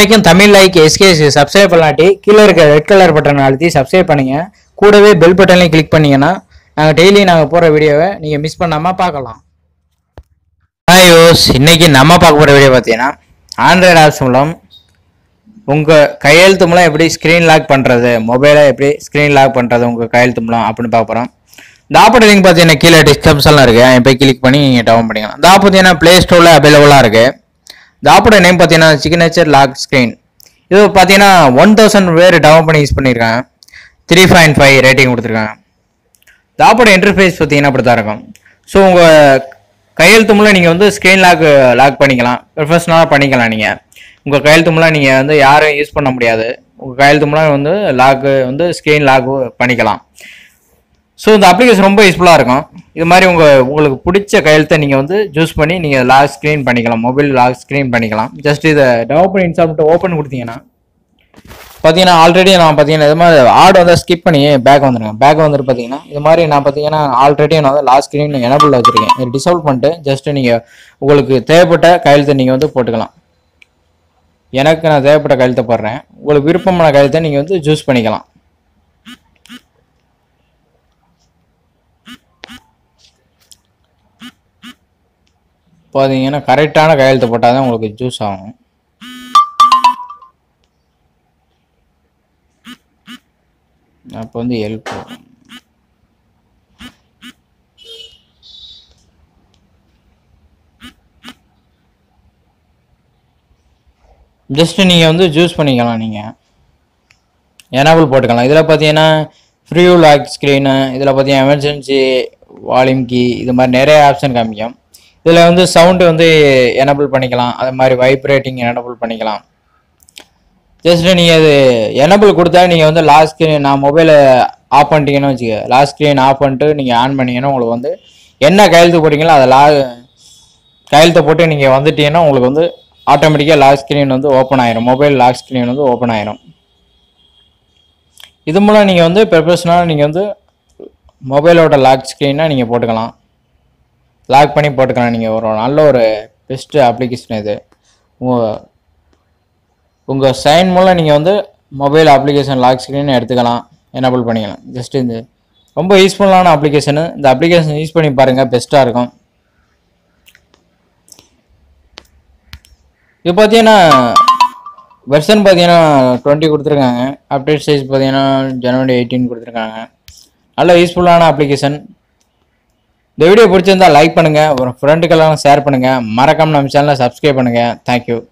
வரைக்கும் தமிழ் லைக் எஸ்கேஸ் சப்ஸ்கிரைப் பண்ணலாட்டி கீழே இருக்க ரெட் கலர் பட்டன் அழுத்தி சப்ஸ்கிரைப் பண்ணுங்க கூடவே பெல் பட்டன்லையும் கிளிக் பண்ணீங்கன்னா நாங்கள் டெய்லி நாங்கள் போகிற வீடியோவை நீங்கள் மிஸ் பண்ணாமல் பார்க்கலாம் ஹாய் யோஸ் இன்னைக்கு நம்ம பார்க்க போகிற வீடியோ பார்த்தீங்கன்னா ஆண்ட்ராய்டு ஆப்ஸ் மூலம் உங்கள் கையெழுத்து மூலம் எப்படி ஸ்க்ரீன் லாக் பண்ணுறது மொபைலை எப்படி ஸ்க்ரீன் லாக் பண்ணுறது உங்கள் கையெழுத்து மூலம் அப்படின்னு பார்க்க போகிறோம் இந்த ஆப் லிங்க் பார்த்தீங்கன்னா கீழே டிஸ்கிரிப்ஷன்லாம் இருக்குது அங்கே போய் கிளிக் பண்ணி நீங்கள் டவுன் பண்ணிக்கலாம் இந்த ஆப் பார்த்தீங்கன்னா ப்ளே ஸ்டோரில் அவைலபிளாக இருக்குது இந்த ஆப்போட நேம் பார்த்தீங்கன்னா சிக்னேச்சர் லாக் ஸ்க்ரீன் இது பார்த்தீங்கன்னா ஒன் தௌசண்ட் பேர் டவுன் பண்ணி யூஸ் பண்ணியிருக்காங்க த்ரீ பாயிண்ட் ஃபைவ் ரேட்டிங் கொடுத்துருக்காங்க இந்த ஆப்போட இன்டர்ஃபேஸ் பார்த்தீங்கன்னா அப்படி தான் இருக்கும் ஸோ உங்கள் கையெழுத்து மூலம் நீங்கள் வந்து ஸ்க்ரீன் லாக் லாக் பண்ணிக்கலாம் ப்ரொஃபஷனலாக பண்ணிக்கலாம் நீங்கள் உங்கள் கையெழுத்து மூலம் நீங்கள் வந்து யாரும் யூஸ் பண்ண முடியாது உங்கள் கையெழுத்து மூலம் வந்து லாக்கு வந்து ஸ்க்ரீன் லாக் பண்ணிக்கலாம் ஸோ இந்த அப்ளிகேஷன் ரொம்ப யூஸ்ஃபுல்லாக இருக்கும் இது மாதிரி உங்கள் உங்களுக்கு பிடிச்ச கையெழுத்தை நீங்கள் வந்து சூஸ் பண்ணி நீங்கள் லாக் ஸ்க்ரீன் பண்ணிக்கலாம் மொபைல் லாக் ஸ்க்ரீன் பண்ணிக்கலாம் ஜஸ்ட் இதை டெவலப் பண்ணி இன்ஸ்டால் பண்ணிட்டு ஓப்பன் கொடுத்தீங்கன்னா பார்த்தீங்கன்னா ஆல்ரெடி நான் பார்த்தீங்கன்னா இது மாதிரி ஆட் வந்து ஸ்கிப் பண்ணி பேக் வந்துருங்க பேக் வந்துட்டு பார்த்தீங்கன்னா இது மாதிரி நான் பார்த்தீங்கன்னா ஆல்ரெடி நான் வந்து லாஸ்ட் ஸ்க்ரீன் எனபிள் வச்சிருக்கேன் இது டிசபிள் பண்ணிட்டு ஜஸ்ட் நீங்கள் உங்களுக்கு தேவைப்பட்ட கையெழுத்தை நீங்கள் வந்து போட்டுக்கலாம் எனக்கு நான் தேவைப்பட்ட கையெழுத்தை போடுறேன் உங்களுக்கு விருப்பமான கையெழுத்தை நீங்கள் வந்து சூஸ் பண்ணிக்கலாம் பார்த்தீங்கன்னா கரெக்டான கையெழுத்து போட்டால் தான் உங்களுக்கு ஜூஸ் ஆகும் அப்போ வந்து ஹெல்ப் ஜஸ்ட் நீங்கள் வந்து ஜூஸ் பண்ணிக்கலாம் நீங்கள் எனபிள் போட்டுக்கலாம் இதில் பார்த்தீங்கன்னா ஃப்ரீ லாக் ஸ்க்ரீனு இதில் பார்த்தீங்கன்னா எமர்ஜென்சி வால்யூம் கீ இது மாதிரி நிறைய ஆப்ஷன் காமிக்கும் இதில் வந்து சவுண்டு வந்து எனபிள் பண்ணிக்கலாம் அது மாதிரி வைப்ரேட்டிங் எனபிள் பண்ணிக்கலாம் ஜஸ்ட் நீங்கள் அது எனபிள் கொடுத்தா நீங்கள் வந்து லாஸ்ட் ஸ்க்ரீன் நான் மொபைலை ஆஃப் பண்ணிட்டீங்கன்னு வச்சுக்க லாஸ்ட் ஸ்க்ரீன் ஆஃப் பண்ணிட்டு நீங்கள் ஆன் பண்ணீங்கன்னா உங்களுக்கு வந்து என்ன கையெழுத்து போட்டிங்களோ அதை லா கையெழுத்தை போட்டு நீங்கள் வந்துட்டீங்கன்னா உங்களுக்கு வந்து ஆட்டோமேட்டிக்காக லாக் ஸ்க்ரீன் வந்து ஓப்பன் ஆயிரும் மொபைல் லாக் ஸ்க்ரீன் வந்து ஓப்பன் ஆயிரும் இது மூலம் நீங்கள் வந்து ப்ரொஃபஷனலாக நீங்கள் வந்து மொபைலோட லாக் ஸ்க்ரீனாக நீங்கள் போட்டுக்கலாம் லாக் பண்ணி போட்டுக்கலாம் நீங்கள் ஒரு நல்ல ஒரு பெஸ்ட்டு அப்ளிகேஷன் இது உங்கள் உங்கள் சைன் மூலம் நீங்கள் வந்து மொபைல் அப்ளிகேஷன் லாக் ஸ்க்ரீன் எடுத்துக்கலாம் எனபிள் பண்ணிக்கலாம் ஜஸ்ட் இந்த ரொம்ப யூஸ்ஃபுல்லான அப்ளிகேஷனு இந்த அப்ளிகேஷன் யூஸ் பண்ணி பாருங்கள் பெஸ்ட்டாக இருக்கும் இது பார்த்தீங்கன்னா வெர்ஷன் பார்த்தீங்கன்னா டுவெண்ட்டி கொடுத்துருக்காங்க அப்டேட் சைஸ் பார்த்தீங்கன்னா ஜனவரி எயிட்டீன் கொடுத்துருக்காங்க நல்ல யூஸ்ஃபுல்லான அப்ளிகேஷன் இந்த வீடியோ பிடிச்சிருந்தா லைக் பண்ணுங்கள் ஒரு ஃப்ரெண்டுக்கெல்லாம் ஷேர் பண்ணுங்கள் மறக்காம நம்ம சேனலை சப்ஸ்கிரைப் பண்ணுங்கள் தேங்க்யூ